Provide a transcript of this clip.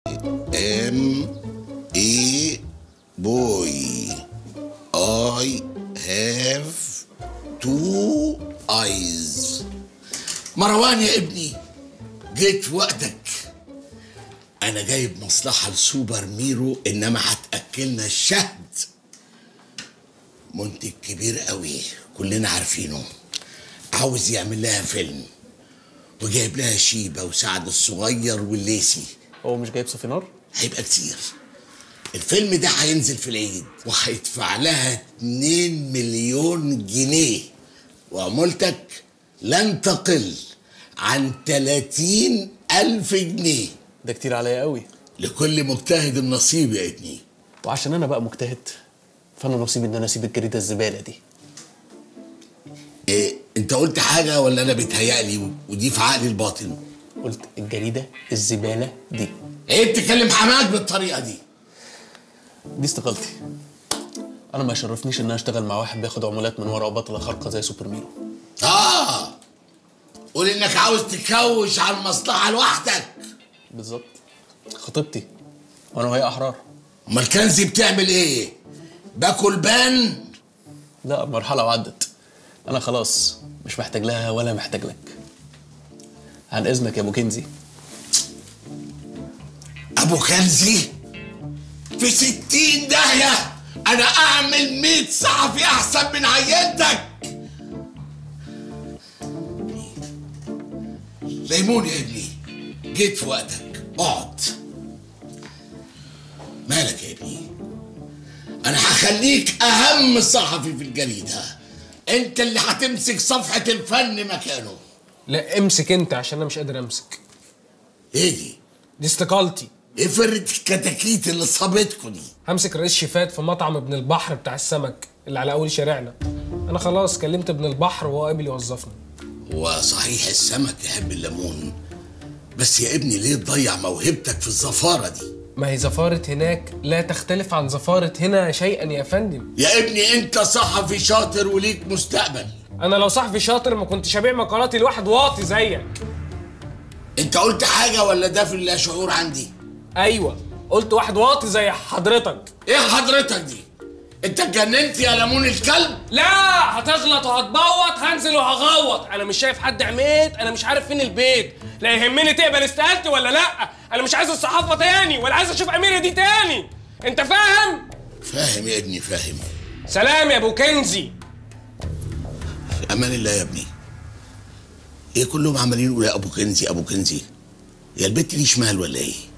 ام اي بوي اي هاف تو ايز مروان يا ابني جيت في وقتك انا جايب مصلحه لسوبر ميرو انما هتاكلنا الشهد منتج كبير قوي كلنا عارفينه عاوز يعمل لها فيلم وجايب لها شيبه وسعد الصغير والليسي هو مش جايب صفينار هيبقى كتير الفيلم ده هينزل في العيد وهيدفع لها 2 مليون جنيه وعمولتك لن تقل عن 30 ألف جنيه ده كتير عليا قوي لكل مجتهد نصيب يا ابني وعشان انا بقى مجتهد فانا نصيبي ان انا اسيب الجريده الزباله دي إيه انت قلت حاجة ولا انا بيتهيألي ودي في عقلي الباطن قلت الجريده الزباله دي ايه بتكلم حماك بالطريقة دي دي استقالتي انا ما يشرفنيش ان انا اشتغل مع واحد بياخد عمولات من ورا بطله خارقه زي سوبر ميرو اه قول انك عاوز تكوش على المصلحة لوحدك بالظبط خطيبتي وانا وهي احرار امال كنزي بتعمل ايه باكل بان لا مرحله وعدت انا خلاص مش محتاج لها ولا محتاج لك عن اذنك يا ابو كنزي ابو كنزي في ستين داهية انا اعمل مية صحفي احسن من عينتك ليمون يا ابني جيت في وقتك اقعد مالك يا ابني انا هخليك اهم صحفي في الجريدة انت اللي هتمسك صفحة الفن مكانه لا امسك انت عشان انا مش قادر امسك ايه دي دي استقالتي ايه فرقة الكتاكيت اللي صابتكوا دي همسك رئيس شيفات في مطعم ابن البحر بتاع السمك اللي على اول شارعنا انا خلاص كلمت ابن البحر وهو قابل يوظفني وصحيح السمك يحب الليمون بس يا ابني ليه تضيع موهبتك في الزفارة دي ما هي زفارة هناك لا تختلف عن زفارة هنا شيئا يا فندم يا ابني انت صحفي شاطر وليك مستقبل انا لو صحفي شاطر ما كنتش ابيع مقالاتي لواحد واطي زيك انت قلت حاجة ولا ده في اللا شعور عندي ايوه قلت واحد واطي زي حضرتك ايه حضرتك دي انت اتجننت يا ليمون الكلب لا هتغلط وهتبوط هنزل وهغوط انا مش شايف حد عميت انا مش عارف فين البيت لا يهمني تقبل استقالتي ولا لا انا مش عايز الصحافه تاني ولا عايز اشوف اميره دي تاني انت فاهم فاهم يا ابني فاهم سلام يا ابو كنزي في امان الله يا ابني ايه كلهم عمالين يقولوا يا ابو كنزي ابو كنزي يا البت دي شمال ولا ايه